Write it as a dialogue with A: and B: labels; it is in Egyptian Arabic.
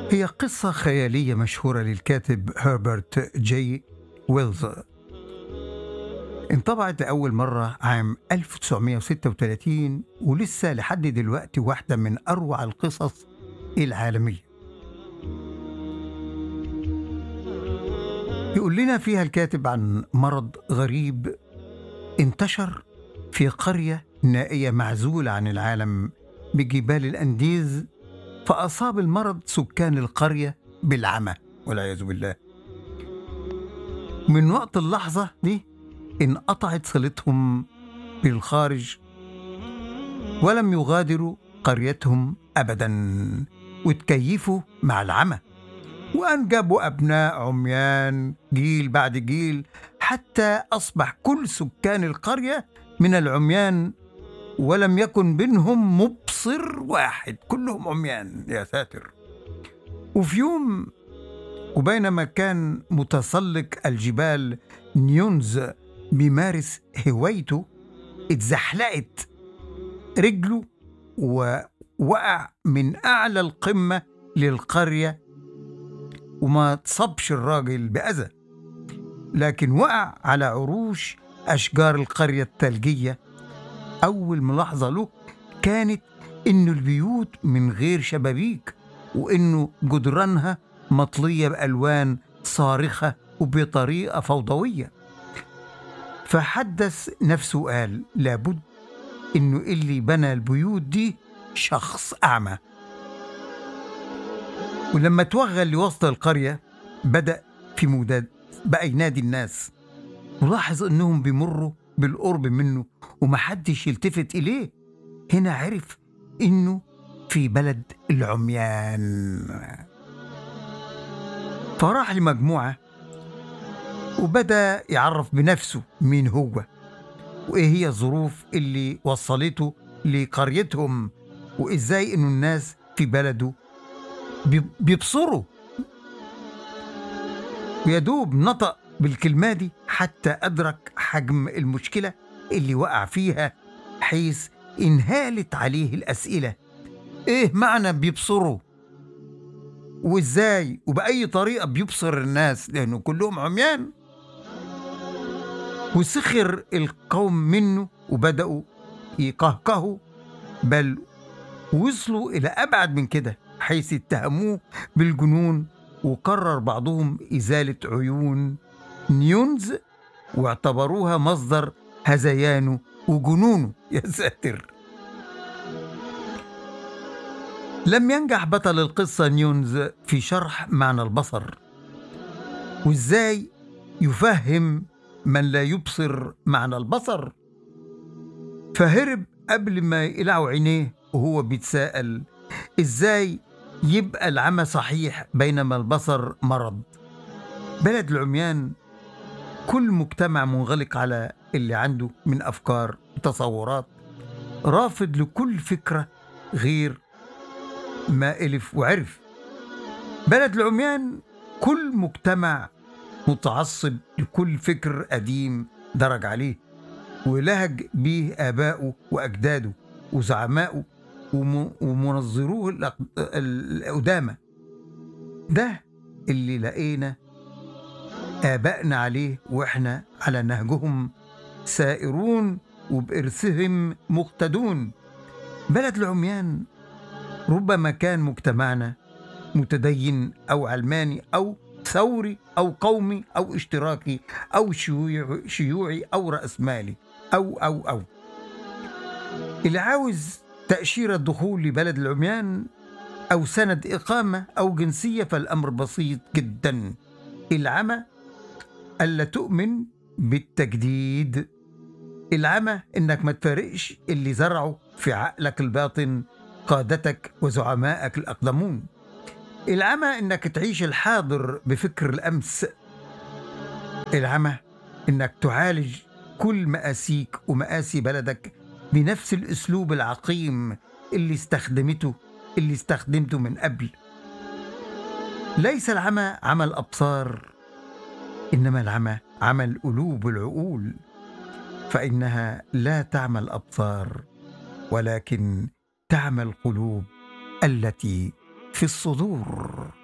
A: هي قصة خيالية مشهورة للكاتب هربرت جي ويلز انطبعت لأول مرة عام 1936 ولسه لحد دلوقتي واحدة من أروع القصص العالمية يقول لنا فيها الكاتب عن مرض غريب انتشر في قرية نائية معزولة عن العالم بجبال الأنديز فأصاب المرض سكان القرية بالعمى والعياذ بالله من وقت اللحظة دي انقطعت صلتهم بالخارج ولم يغادروا قريتهم أبدا وتكيفوا مع العمى وأنجبوا أبناء عميان جيل بعد جيل حتى أصبح كل سكان القرية من العميان ولم يكن بينهم مبصر واحد كلهم عميان يا ساتر وفي يوم وبينما كان متسلق الجبال نيونز بيمارس هوايته اتزحلقت رجله ووقع من أعلى القمة للقرية وما تصبش الراجل بأذى لكن وقع على عروش أشجار القرية الثلجية أول ملاحظة له كانت إنه البيوت من غير شبابيك وإنه جدرانها مطلية بألوان صارخة وبطريقة فوضوية فحدث نفسه قال لابد إنه اللي بنى البيوت دي شخص أعمى ولما توغل لوسط القرية بدأ في مودات بقى ينادي الناس ولاحظ إنهم بيمروا بالقرب منه ومحدش يلتفت إليه هنا عرف إنه في بلد العميان فراح لمجموعة وبدأ يعرف بنفسه مين هو وإيه هي الظروف اللي وصلته لقريتهم وإزاي إنه الناس في بلده بي- بيبصروا ويدوب نطق بالكلمة دي حتى أدرك حجم المشكلة اللي وقع فيها حيث انهالت عليه الأسئلة إيه معنى بيبصروا وإزاي وبأي طريقة بيبصر الناس لأنه كلهم عميان وسخر القوم منه وبدأوا يقهقهوا بل وصلوا إلى أبعد من كده حيث اتهموه بالجنون وقرر بعضهم إزالة عيون نيونز واعتبروها مصدر هذيانه وجنونه يا ساتر لم ينجح بطل القصة نيونز في شرح معنى البصر وازاي يفهم من لا يبصر معنى البصر فهرب قبل ما يقلعوا عينيه وهو بيتساءل ازاي يبقى العمى صحيح بينما البصر مرض بلد العميان كل مجتمع منغلق على اللي عنده من افكار وتصورات رافض لكل فكره غير ما الف وعرف بلد العميان كل مجتمع متعصب لكل فكر قديم درج عليه ولهج به آباؤه وأجداده وزعمائه وم- ومنظروه الأق- القدامى ده اللي لقينا آبائنا عليه وإحنا على نهجهم سائرون وبإرثهم مقتدون بلد العميان ربما كان مجتمعنا متدين أو علماني أو ثوري أو قومي أو اشتراكي أو شيوعي, شيوعي أو رأسمالي أو أو أو اللي عاوز تأشيرة دخول لبلد العميان أو سند إقامة أو جنسية فالأمر بسيط جدا العمى ألا تؤمن بالتجديد العمى إنك ما تفارقش اللي زرعه في عقلك الباطن قادتك وزعمائك الأقدمون العمى إنك تعيش الحاضر بفكر الأمس العمى إنك تعالج كل مآسيك ومآسي بلدك بنفس الأسلوب العقيم اللي استخدمته اللي استخدمته من قبل ليس العمى عمى الأبصار إنما العمى عمى القلوب والعقول فإنها لا تعمى الأبصار ولكن تعمى القلوب التي في الصدور